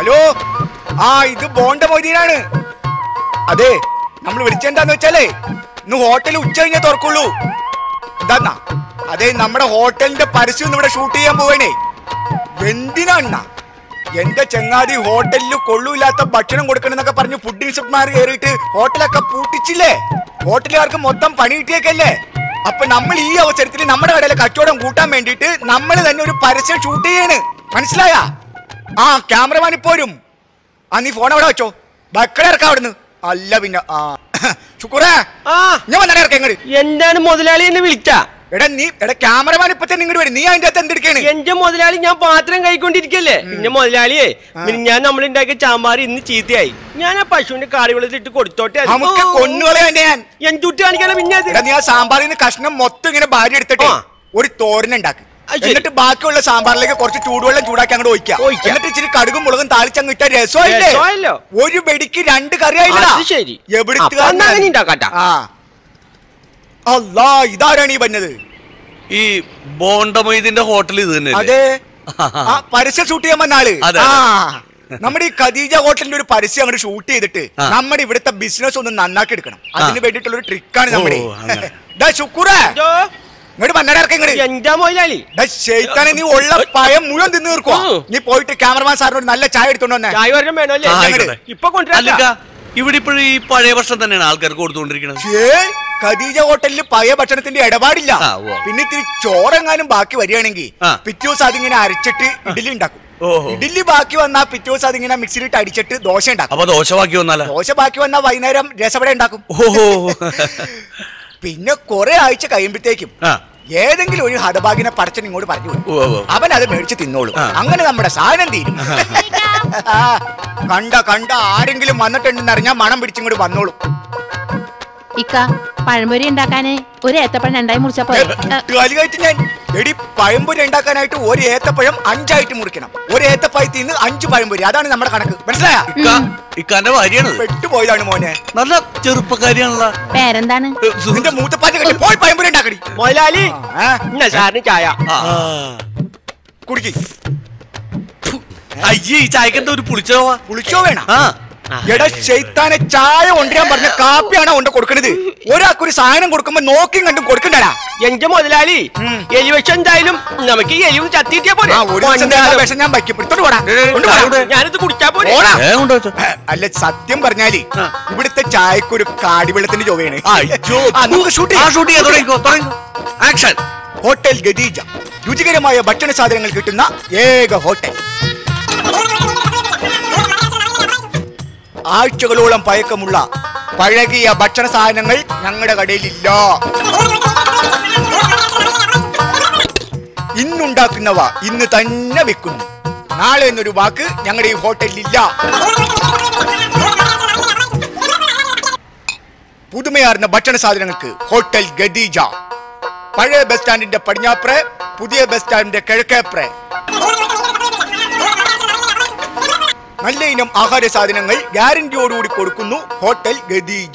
Hello ആ ഇത് ബോണ്ട മൊയ്തീനാണ് അതെ നമ്മൾ വിളിച്ചെന്താന്ന് വെച്ചാലേ ഇന്ന് ഹോട്ടൽ ഉച്ച കഴിഞ്ഞേ തുറക്കുള്ളൂ എന്താന്നാ അതെ നമ്മുടെ ഹോട്ടലിന്റെ പരസ്യം ഇന്ന് ഇവിടെ ഷൂട്ട് ചെയ്യാൻ പോവേണേ എന്തിനാ എന്റെ ചങ്ങാതി ഹോട്ടലിൽ കൊള്ളൂല്ലാത്ത ഭക്ഷണം കൊടുക്കണമെന്നൊക്കെ പറഞ്ഞ് ഫുഡ് ഇൻസ്പെക്ടർമാർ കയറിയിട്ട് ഹോട്ടലൊക്കെ പൂട്ടിച്ചില്ലേ ഹോട്ടലുകാർക്ക് മൊത്തം പണി കിട്ടിയേക്കല്ലേ അപ്പൊ നമ്മൾ ഈ അവസരത്തിൽ നമ്മുടെ കടയിലെ കച്ചവടം കൂട്ടാൻ വേണ്ടിയിട്ട് നമ്മൾ തന്നെ ഒരു പരസ്യം ഷൂട്ട് ചെയ്യാണ് മനസ്സിലായ ആ ക്യാമറമാൻ ഇപ്പോരും ആ നീ ഫോൺ അവിടെ വെച്ചോ ബക്കട ഇറക്കാം അവിടുന്ന് അല്ല പിന്നെ ആ ശുക്രേ ആ ഞാൻ വന്നട ഇറക്കാം ഇങ്ങോട്ട് എന്താണ് മുതലാളി എന്നെ വിളിച്ച എടാ നീ എടാ ക്യാമറമാൻ ഇപ്പൊ തന്നെ ഇങ്ങോട്ട് വരും നീ അതിന്റെ അകത്ത് എന്തെടുക്കാണ് എന്റെ മുതലാളി ഞാൻ പാത്രം കഴിക്കൊണ്ടിരിക്കല്ലേ പിന്നെ മുതലാളിയെ പിന്നെ ഞാൻ നമ്മൾ ഉണ്ടാക്കിയ ചാമ്പാർ ഇന്ന് ചീത്തയായി ഞാൻ ആ പശുവിന്റെ കാടി വെള്ളത്തിട്ട് കൊടുത്തോട്ടെ അത്. നമുക്ക് ഓ, കൊന്നുകളെ തന്നെ ഞാൻ എന്തുട്ടി കാണിക്കാനാ പിന്നെ അത് എടാ നീ ആ സാമ്പാറിൽ നിന്ന് കഷ്ണം മൊത്തം ഇങ്ങനെ ഭാര്യ എടുത്തിട്ട് ആ. ഒരു തോരൻ ഉണ്ടാക്കി അത് ശരി. എന്നിട്ട് ബാക്കിയുള്ള സാമ്പാറിലേക്ക് കുറച്ച് ചൂടുവെള്ളം ചൂടാക്കി അങ്ങോട്ട് ഒഴിക്കാം ഒഴിക്കാം. എന്നിട്ട് ഇച്ചിരി കടുകും മുളകും താളിച്ചങ്ങ് ഇട്ട രസമായില്ലേ രസമായല്ലോ. ഒരു വെടിക്ക് രണ്ട് കറി ആയില്ലടാ അത് ശരി. എവിടുത്തെ അപ്പൊ എന്നാ അങ്ങനെ ഉണ്ടാക്കാട്ടാ. ആ അല്ലാ ഇതാരാണ് ഈ പറഞ്ഞത് ഈ ബോണ്ട മൊയ്തിന്റെ ഹോട്ടൽ ഇത് തന്നെ അതെ ആ പരസ്യം ഷൂട്ട് ചെയ്യാൻ വന്ന ആള് അതെ, ആ നമ്മുടെ ഈ ഖദീജ ഹോട്ടലിന്റെ ഒരു പരസ്യം അങ്ങോട്ട് ഷൂട്ട് ചെയ്തിട്ട് ആ. നമ്മുടെ ഇവിടുത്തെ ബിസിനസ് ഒന്ന് നന്നാക്കി എടുക്കണം അതിന് വേണ്ടിയിട്ടുള്ള ഒരു ട്രിക്കാണ് നമ്മുടെ ഓ, അങ്ങനെ. ഡാ ശുക്കൂറേ ഇതോ, ഇങ്ങോട്ട് പന്നട ഇറക്കം ഇങ്ങോട്ട് എന്താ മുതലാളി ഡാ ശൈത്താനെ നീ ഉള്ള പയം മുഴുവൻ തിന്നു തീർക്കുവാ ഉം. നീ പോയിട്ട് ക്യാമറമാൻ സാറിനോട് നല്ല ചായ എടുത്തോണ്ട് വന്നേ ചായ വരണം വേണമല്ലേ ആ, ആയിക്കോട്ടെ. ഇപ്പൊ അല്ലിക്ക കൊണ്ടുവരാം ഇവിടെ ഇപ്പോഴും ഈ പഴയ ഭക്ഷണം തന്നെയാണ് ആൾക്കാർക്ക് കൊടുത്തുകൊണ്ടിരിക്കുന്നത് ഛേ, ഖദീജ ഹോട്ടലിൽ പഴയ ഭക്ഷണത്തിന്റെ ഇടപാടില്ല ആ, ഉവ്വ. പിന്നെ ഇത്തിരി ചോറെങ്ങാനും ബാക്കി വരികയാണെങ്കിൽ ആ. പിറ്റേ ദിവസം അതിങ്ങനെ അരച്ചിട്ട് ഇഡലി ഉണ്ടാക്കും ഓഹോ. ഇഡലി ബാക്കി വന്നാ പിറ്റേ ദിവസം അതിങ്ങനെ മിക്സിയിലിട്ട് അടിച്ചിട്ട് ദോശ ഉണ്ടാക്കും അപ്പൊ ദോശ ബാക്കി വന്നാല ദോശ ബാക്കി വന്നാ വൈകുന്നേരം രസവട ഉണ്ടാക്കും ഓഹോ പിന്നെ കുറെ ആഴ്ച കഴിയുമ്പോഴത്തേക്കും ആ ഏതെങ്കിലും ഒരു ഹതഭാഗിനെ പടച്ചൻ ഇങ്ങോട്ട് പറഞ്ഞു വിടും. ഉവ്വ് ഉവ്വ്. അവൻ അത് മേടിച്ച് തിന്നോളും ആ. അങ്ങനെ നമ്മുടെ സാധനം തീരും ആ, കണ്ട കണ്ട ആരെങ്കിലും വന്നിട്ടുണ്ടെന്ന് അറിഞ്ഞാൽ മണം പിടിച്ചിങ്ങോട്ട് വന്നോളും ഇക്ക പഴംപൊരി ഉണ്ടാക്കാന് ഒരു ഏത്തപ്പഴം രണ്ടായി മുറിച്ചാ പോരെ ഏ, കാലികായിട്ട് ഞാൻ എടി പഴംപൊരി ഉണ്ടാക്കാനായിട്ട് ഒരു ഏത്തപ്പഴം അഞ്ചായിട്ട് മുറിക്കണം ഒരു ഏത്തപ്പഴത്തിൽ നിന്ന് അഞ്ച് പഴംപൊരി അതാണ് നമ്മുടെ കണക്ക് മനസ്സിലായ ഇക്ക ഇക്കാന്റെ ഭാര്യയാണത് പെട്ടുപോയതാണ് മോനെ നല്ല ചെറുപ്പക്കാരിയാണല്ലോ പേരെന്താണ് ഏ, സുഹൃത്ത്. നിന്റെ മൂത്തപ്പാറ്റ് കെട്ടി പോയി പഴംപൊരി ഉണ്ടാക്കടി മുതലാളി ആ, ഇന്ന സാറിന് ചായ ആ. കുടിക്ക് അയ്യേ ഈ ചായക്ക് എന്താ ഒരു പുളിച്ചോ കുളിച്ചോ വേണം ആ എടാ ശൈത്താനെ ചായ കൊണ്ടുവരാൻ പറഞ്ഞ കാപ്പിയാണ് കൊണ്ട് കൊടുക്കണത് ഒരാൾക്കൊരു സാധനം കൊടുക്കുമ്പോ നോക്കിയും കണ്ടും കൊടുക്കണ്ടടാ എന്റെ മുതലാളി ഉം. എലിവശം എന്തായാലും നമുക്ക് ഈ എലിവ് ചത്തിയിട്ടിയാ പോരെ ആ ഒരു ദിവസം തേങ്ങ വിഷം ഞാൻ വയ്ക്കും പിടിച്ചോണ്ട് പോടാ ഏയ്, ഏയ്, കൊണ്ടുപോടാ. അവിടെ. ഞാനിത് കുടിച്ചാ പോരെ പോടാ. ഏ, കൊണ്ടുവാ വെച്ചോ. അല്ല സത്യം പറഞ്ഞാല് ആ. ഇവിടുത്തെ ചായക്കൊരു കാടിവെള്ളത്തിന്റെ ചൊവ്വയാണ് അയ്യോ ആ, നമുക്ക് ഷൂട്ട് ആ ചെയ്യാം ഷൂട്ട് ചെയ്യാൻ തുടങ്ങിക്കോ തുടങ്ങിക്കോ ആക്ഷൻ ഹോട്ടൽ ഗദീജ രുചികരമായ ഭക്ഷണ സാധനങ്ങൾ കിട്ടുന്ന ഏക ഹോട്ടൽ ആഴ്ചകളോളം പഴക്കമുള്ള പഴകിയ ഭക്ഷണ സാധനങ്ങൾ ഞങ്ങളുടെ കടയിലില്ല ഇന്നുണ്ടാക്കുന്നവ ഇന്ന് തന്നെ വെക്കുന്നു നാളെ എന്നൊരു വാക്ക് ഞങ്ങളുടെ ഈ ഹോട്ടലിലില്ല പുതുമയാർന്ന ഭക്ഷണ സാധനങ്ങൾക്ക് ഹോട്ടൽ ഗദീജ പഴയ ബസ് സ്റ്റാൻഡിന്റെ പടിഞ്ഞാപ്രെ പുതിയ ബസ് സ്റ്റാൻഡിന്റെ കിഴക്കേപ്രെ നല്ല ഇനം ആഹാര സാധനങ്ങൾ ഗ്യാരണ്ടിയോടുകൂടി കൊടുക്കുന്നു ഹോട്ടൽ ഗദീജ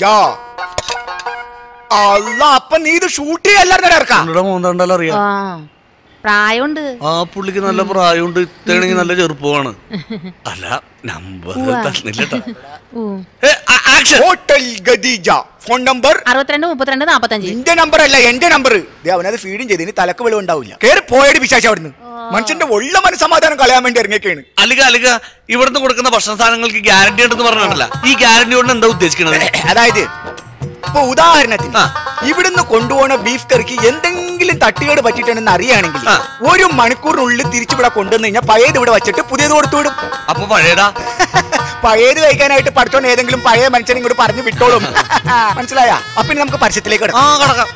അല്ല അപ്പൊ നീ ഇത് ഷൂട്ട് ചെയ്യല്ലായിരുന്നു ഇറക്കാം ഉണ്ടോ മൂന്നുണ്ടല്ലോ അറിയാം ആ പ്രായമുണ്ട് ആ പുള്ളിക്ക് നല്ല പ്രായമുണ്ട് ഇത്തണെങ്കിൽ നല്ല ചെറുപ്പമാണ് അല്ല നമ്പർ ഉവ്വ. തന്നില്ലട്ടോ ഊ. Action hotel Khadeeja phone number അറുപത്തിരണ്ട് മുപ്പത്തിരണ്ട് നാപ്പത്തഞ്ച് എന്റെ നമ്പർ അല്ല എന്റെ നമ്പർ അവനത് ഫീഡും ചെയ്ത് ഇനി തലക്ക് വെളിവ് ഉണ്ടാവില്ല കേറി പോയടി വിശേഷം അവിടുന്ന് മനുഷ്യന്റെ ഉള്ള മനസ്സമാധാനം കളയാൻ വേണ്ടി ഇറങ്ങിയൊക്കെയാണ് അല്ലിക അല്ലിക ഇവിടുന്ന് കൊടുക്കുന്ന ഭക്ഷണ സാധനങ്ങൾക്ക് ഗ്യാരണ്ടി ഉണ്ടെന്ന് പറഞ്ഞിട്ടില്ല ഈ ഗ്യാരണ്ടി കൊണ്ട് എന്താ ഉദ്ദേശിക്കുന്നത് അതായത് ഇപ്പൊ ഉദാഹരണത്തിന് ആ. ഇവിടുന്ന് കൊണ്ടുപോണ ബീഫ് കറിക്ക് എന്തെങ്കിലും തട്ടുകേട് പറ്റിയിട്ടുണ്ടെന്ന് അറിയുകയാണെങ്കിൽ ആ. ഒരു മണിക്കൂറിനുള്ളിൽ തിരിച്ചിവിടെ കൊണ്ടുവന്ന് കഴിഞ്ഞാൽ പഴയത് ഇവിടെ വെച്ചിട്ട് പുതിയത് കൊടുത്തു വിടും അപ്പൊ പഴയടാ പഴയത് കഴിക്കാനായിട്ട് പഠിച്ചോണ്ട് ഏതെങ്കിലും പഴയ മനുഷ്യനെ ഇങ്ങോട്ട് പറഞ്ഞു വിട്ടോളും മനസ്സിലായ അപ്പൊ ഇനി നമുക്ക് പരസ്യത്തിലേക്ക് ആ കിടക്കാം കടക്കാം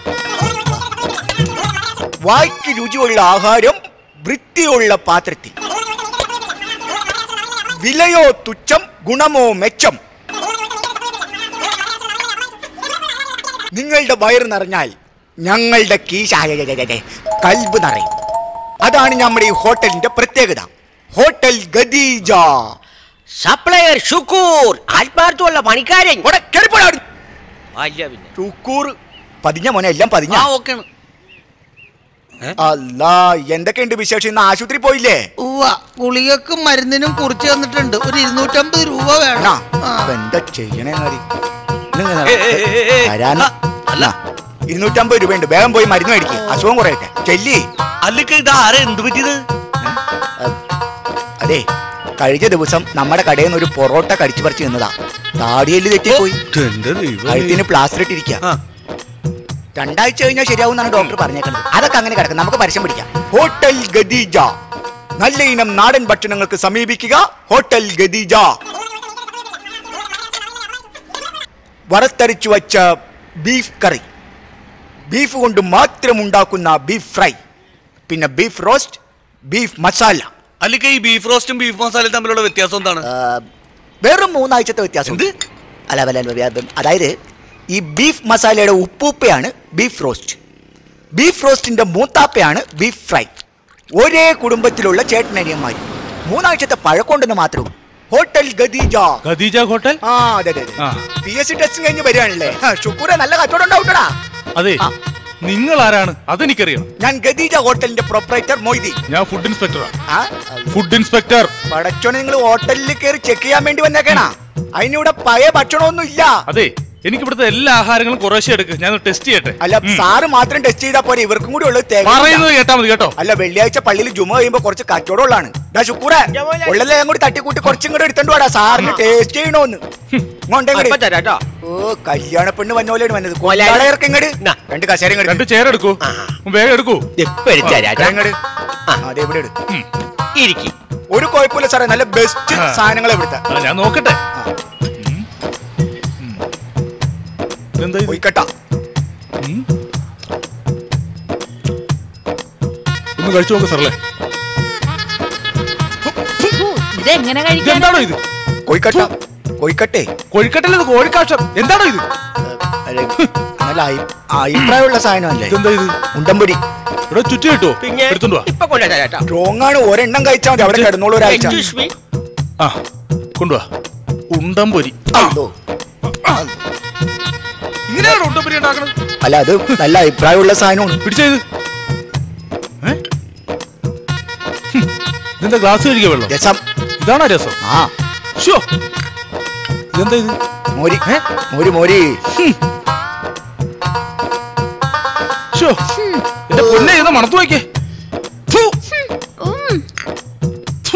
വായ്ക്ക് രുചിയുള്ള ആഹാരം വൃത്തിയുള്ള പാത്രത്തിൽ വിലയോ തുച്ഛം ഗുണമോ മെച്ചം നിങ്ങളുടെ വയറ് നിറഞ്ഞാൽ ഞങ്ങളുടെ കീശ കൽബ് നിറയും അതാണ് നമ്മുടെ ഈ ഹോട്ടലിന്റെ പ്രത്യേകത ഹോട്ടൽ ഗദീജ സപ്ലയർ ഷുക്കൂർ ആത്മാർത്ഥമുള്ള പണിക്കാരൻ ഇവിടെ കേറിപ്പോടാ അവിടുന്ന്. അല്ല പിന്നെ ഷുക്കൂർ പതിഞ്ഞ മോനെ എല്ലാം പതിഞ്ഞ ആ ഓക്കെയാണ് അല്ല എന്തൊക്കെയുണ്ട് വിശേഷം ഇന്ന് ആശുപത്രി പോയില്ലേ ഉവ്വ ഗുളികക്കും മരുന്നിനും കുറിച്ച് തന്നിട്ടുണ്ട് ഒരു ഇരുന്നൂറ്റമ്പത് രൂപ വേണം ആണോ ആ. അപ്പൊ എന്താ ചെയ്യണേ കാര്യം? ഇന്നിങ്ങനെ ഏ, ഏ, ഏ, ഏ, ഏ. വരാന് അല്ല. ഇരുന്നൂറ്റമ്പത് രൂപയുണ്ട് വേഗം പോയി മരുന്ന് മേടിക്കും അസുഖം കുറയട്ടെ ചെല്ലി അല്ലിക്ക ഇത് ആരെ എന്ത് പറ്റിയത് അതെ കഴിഞ്ഞ ദിവസം നമ്മുടെ കടയിൽ നിന്ന് ഒരു പൊറോട്ട കടിച്ചു പറിച്ചു നിന്നതാ താടിയല് തെറ്റിപ്പോയി എന്റെ ദൈവമേ. കഴുത്തിന് പ്ലാസ്റ്റർ ഇട്ടിരിക്കുക ആ. രണ്ടാഴ്ച കഴിഞ്ഞാൽ ശരിയാവുന്നാണ് ഡോക്ടർ പറഞ്ഞേക്കുന്നത് അതൊക്കെ അങ്ങനെ കിടക്കും നമുക്ക് പരസ്യം പിടിക്കാം ഹോട്ടൽ ഗദീജ നല്ല ഇനം നാടൻ ഭക്ഷണങ്ങൾക്ക് സമീപിക്കുക ഹോട്ടൽ ഗദീജ വറുത്തരച്ചു വച്ച ബീഫ് കറി ബീഫ് കൊണ്ട് മാത്രം ഉണ്ടാക്കുന്ന ബീഫ് ഫ്രൈ പിന്നെ ബീഫ് റോസ്റ്റ് ബീഫ് മസാല അല്ലിക്ക ഈ ബീഫ് റോസ്റ്റും ബീഫ് മസാലയും തമ്മിലുള്ള വ്യത്യാസം എന്താണ് ആ, വെറും മൂന്നാഴ്ചത്തെ വ്യത്യാസം എന്ത്? അല്ല അല്ല, അല്ല, അത് അതായത് ഈ ബീഫ് മസാലയുടെ ഉപ്പൂപ്പയാണ് ബീഫ് റോസ്റ്റ് ബീഫ് റോസ്റ്റിന്റെ മൂത്താപ്പയാണ് ബീഫ് ഫ്രൈ ഒരേ കുടുംബത്തിലുള്ള ചേട്ടനനിയന്മാർ മൂന്നാഴ്ചത്തെ പഴക്കൊണ്ടെന്ന് മാത്രവും ഹോട്ടൽ ഗദീജ ഖദീജ ഹോട്ടൽ ആ അതെ അതെ ആ. പി എസ് സി ടെസ്റ്റ് കഴിഞ്ഞ് വരികയാണല്ലേ ഷുക്കൂറെ നല്ല കച്ചവടം ഉണ്ടാവൂട്ടടാ അതെ ആ. നിങ്ങൾ ആരാണ് അതെനിക്കറിയണം ഞാൻ ഗദീജ ഹോട്ടലിന്റെ പ്രൊപ്പറേറ്റർ മൊയ്തി ഞാൻ ഫുഡ് ഇൻസ്പെക്ടറാണ് ആ ഫുഡ് ഇൻസ്പെക്ടർ പടച്ചോനെ നിങ്ങൾ ഹോട്ടലിൽ കയറി ചെക്ക് ചെയ്യാൻ വേണ്ടി വന്നേക്കണ അതിനിവിടെ പഴയ ഭക്ഷണമൊന്നും ഇല്ല അതെ എനിക്ക് ഇവിടുത്തെ എല്ലാ ആഹാരങ്ങളും കുറേശ്ശെ എടുക്ക് ഞാൻ ടെസ്റ്റ് ചെയ്യട്ടെ അല്ല സാറ് മാത്രം ടെസ്റ്റ് ചെയ്താൽ പോരെ ഇവർക്കും കൂടി ഉള്ളത് തേങ്ങ പറയുന്നത് കേട്ടാ മതി കേട്ടോ അല്ല വെള്ളിയാഴ്ച പള്ളിയിൽ ജുമ കഴിയുമ്പോ കുറച്ച് കച്ചവടം ഉള്ളതാണ് ഡാ ശുക്കൂറെ ജമോലെ. ഉള്ളെല്ലാം കൂടി തട്ടിക്കൂട്ടി കുറച്ചും കൂടെ എടുത്തോണ്ട് വാടാ സാറിന് ടേസ്റ്റ് ചെയ്യണോന്ന് ഇങ്ങോട്ടെ അപ്പൊ ഇങ്ങട്. തരാട്ടോ ഓ കല്യാണ പെണ്ണ് വന്ന പോലെയാണ് വന്നത് മോലാളി. കൊല്ലാളെ ഇറക്കി ഇങ്ങട് നാ. രണ്ട് കസേര ഇങ്ങട് രണ്ട് ചെയർ എടുക്കൂ വേഗം എടുക്കൂ ഇപ്പൊ എടുത്ത് തരാട്ടോ ഇങ്ങട് അതെ ഇവിടെ എടു ഇരിക്കി ഒരു കുഴപ്പമില്ല സാറേ നല്ല ബെസ്റ്റ് ആ. സാധനങ്ങൾ ഇവിടുത്തെ ആ, ഞാൻ നോക്കട്ടെ ഉം. ഉം. ഇതെന്താ ഇത്? പോയിക്കട്ടാ ഉം. ഒന്ന് കഴിച്ചു നോക്ക് സാറല്ലേ ഇതെങ്ങനെ കഴിക്കാൻ ഇതെന്താണോ ഇത് കോയിക്കട്ട കോയിക്കട്ടെ കോഴിക്കട്ടല്ലേ ഇത് കോഴിക്കാഷ്ടം എന്താണോ ഇത് അല്ല, നല്ല അയി- അഭിപ്രായമുള്ള സാധനമല്ലേ ഇതെന്താ ഇത് ഉണ്ടമ്പൊടി ഇവിടെ ചുറ്റി കിട്ടുമോ പിന്നെ എടുത്തോണ്ട് വാ ഇപ്പൊ കൊണ്ടു തരാട്ടോ സ്ട്രോങ് ആണ് ഒരെണ്ണം കഴിച്ചാൽ മതി അവിടെ കിടന്നോളൂ ഒരാഴ്ച Excuse me. ആ കൊണ്ടുവാ ഉണ്ടംപൊരി അല്ലോ. ഇങ്ങനെയാണ് ഉണ്ടംപൊരി ഉണ്ടാക്കണത് അല്ല അത് നല്ല അഭിപ്രായമുള്ള സാധനമാണ് പിടിച്ചത് ഏ? ഹും. ഇതെന്താ ഗ്ലാസ് കഴിക്കുക വെള്ളം രസം ഇതാണോ രസം ആ ഷോ ഇതെന്താ ഇത് മോരി ഏ? മോരി മോരി ഷോ എന്റെ പൊന്നെ ഇത് മണത്തു നോക്കിയേ ഥു. ഥു.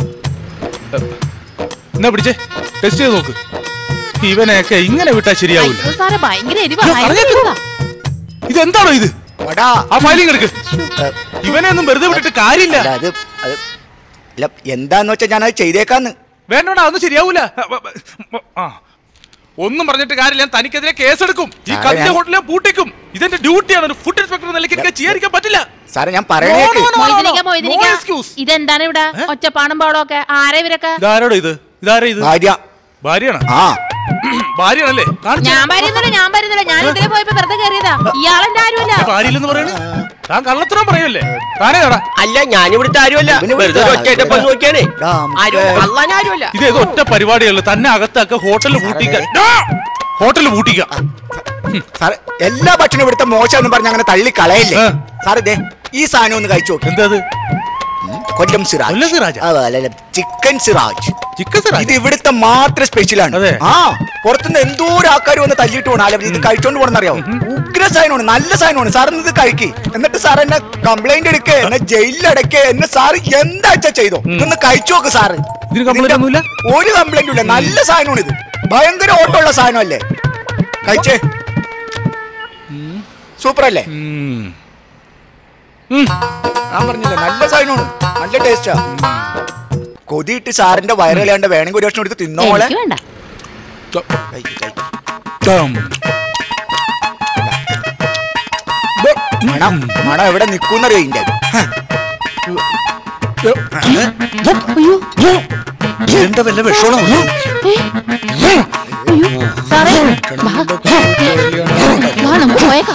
എന്നാ പിടിച്ചേ ടെസ്റ്റ് ചെയ്ത് നോക്ക് ഇവനെയൊക്കെ ഇങ്ങനെ വിട്ടാ ശരിയാവില്ല അയ്യോ സാറേ ഭയങ്കര എരിവാ ഞാൻ ഭയങ്കര പറഞ്ഞേക്ക്. എരിവാ. ഇതെന്താണോ ഇത് വടാ ആ ഫയലിംഗ് എടുക്ക് ഏ, ഇവനെ ഒന്നും വെറുതെ വിട്ടിട്ട് കാര്യമില്ല അല്ല അത് അത് അല്ല എന്താന്ന് വെച്ചാ ഞാനത് ചെയ്തേക്കാന്ന് വേണ്ടോടാ അതൊന്നും ശരിയാവൂല ആ ഒന്നും പറഞ്ഞിട്ട് കാര്യമില്ല ഞാൻ തനിക്കെതിരെ കേസെടുക്കും ഈ സാറേ, കതിന്റെ ഞാൻ- ഹോട്ടലിലെ പൂട്ടിക്കും ഇതെന്റെ ഡ്യൂട്ടിയാണ് ഒരു ഫുഡ് ഇൻസ്പെക്ടർ എന്ന നിലയ്ക്ക് എനിക്ക് ചെയ്യാതിരിക്കാൻ പറ്റില്ല സാറേ ഞാൻ പറയണേക്ക് No, no, no. മൊയ്തനിക്ക, മൊയ്തനിക്ക. No excuse. ഇതെന്താണ് ഇവിടെ ഒച്ചപ്പാടും പാടും ഒക്കെ ആരാ ഇവരൊക്കെ ഇതാരോടോ ഇത് ഇതാരാ ഇത് ഭാര്യ ഭാര്യയാണ് ആ ഭാര്യയാണല്ലേ കാണിച്ചേ. ഞാൻ വരുന്നില്ല ഞാൻ വരുന്നില്ല ഞാൻ ഇതിലെ പോയപ്പോ വെറുതെ കയറിയതാ ഇയാളെന്റെ ആരുമല്ല ഞാൻ ഭാര്യയില്ലെന്ന് പറയണേ താൻ കള്ളത്തരം പറയല്ലേ താനേ കടാ അല്ല ഞാൻ ഇവിടുത്തെ ആരുമല്ല ഇവന് വെറുതെ ഇവിടുത്തെ ഒറ്റയായിട്ട് ആരുമല്ല. നോക്കിയാണേ ഡാ, നമുക്ക് ആരും അള്ളാൻ ആരുമല്ല ഇത് ഏതോ ഒറ്റ പരിപാടിയുള്ളൂ തന്നെ അകത്താക്ക ഹോട്ടലിൽ പൂട്ടിക്കാൻ ഹോട്ടലിൽ പൂട്ടിക്കാം സാറേ എല്ലാ ഭക്ഷണം ഇവിടുത്തെ മോശം പറഞ്ഞ് അങ്ങനെ തള്ളി കളയല്ലേ ആ. സാറേ ദേ ഈ സാധനം ഒന്ന് കഴിച്ചു നോക്ക് എന്താ അത് കൊല്ലം സിറാജ് കൊല്ലം സിറാജാ? ആ, അല്ല, അല്ല, ചിക്കൻ സിറാജ് ചിക്കൻ സിറാജ്? ഇത് ഇവിടുത്തെ മാത്രം സ്പെഷ്യലാണ് അതെ. ആ പുറത്തുനിന്ന് എന്തോ ഒരു ആൾക്കാർ വന്ന് തല്ലിട്ട് പോകണം അല്ല ഇത് കഴിച്ചോണ്ട് പോകണമെന്നറിയാവും ഉഗ്ര സാധനമാണ് നല്ല സാധനമാണ് സാർ ഇത് കഴിക്ക് എന്നിട്ട് സാർ എന്നെ കംപ്ലൈന്റ് എടുക്കേ എന്നെ ജയിലിലടക്കേ എന്നെ സാർ എന്താ വെച്ചാ ചെയ്തോ ഇതൊന്ന് കഴിച്ചു നോക്ക് സാറ് ഇതിന് complaint ഒന്നുമില്ല? ഒരു കംപ്ലൈന്റും ഇല്ല നല്ല സാധനമാണ് ഇത് ഭയങ്കര ഓട്ടമുള്ള സാധനമല്ലേ കഴിച്ചേ സൂപ്പർ അല്ലേ ഉം. ഉം. ഞാൻ പറഞ്ഞില്ലേ നല്ല സാധനമാണ് നല്ല ടേസ്റ്റാ കൊതിയിട്ട് സാറിന്റെ വയറുകളാണ്ട് വേണമെങ്കിൽ ഒരു ഭക്ഷണം എടുത്ത് തിന്നോളെ എനിക്ക് വേണ്ട ചം. മണം മണം എവിടെ നിക്കൂന്നറിയോ ഇതിന്റെ അയ്യോ എന്താ വല്ല വിഷമാണോ ഏ, അയ്യോ സാറേ വാ. വാ നമുക്ക് പോയേക്കാം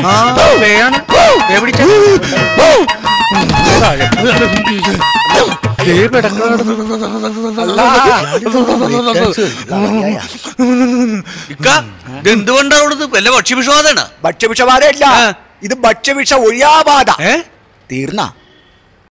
വേണം. എവിടിച്ച? താഴെ. ഇക്ക ഇത് എന്തുകൊണ്ടാ അവിടുന്ന് വല്ല ഭക്ഷ്യവിഷവാദാണ് ഭക്ഷ്യവിഷബാധയല്ല ആ. ഇത് ഭക്ഷ്യവിഷ ഒഴിയാബാധ ഏ തീർന്ന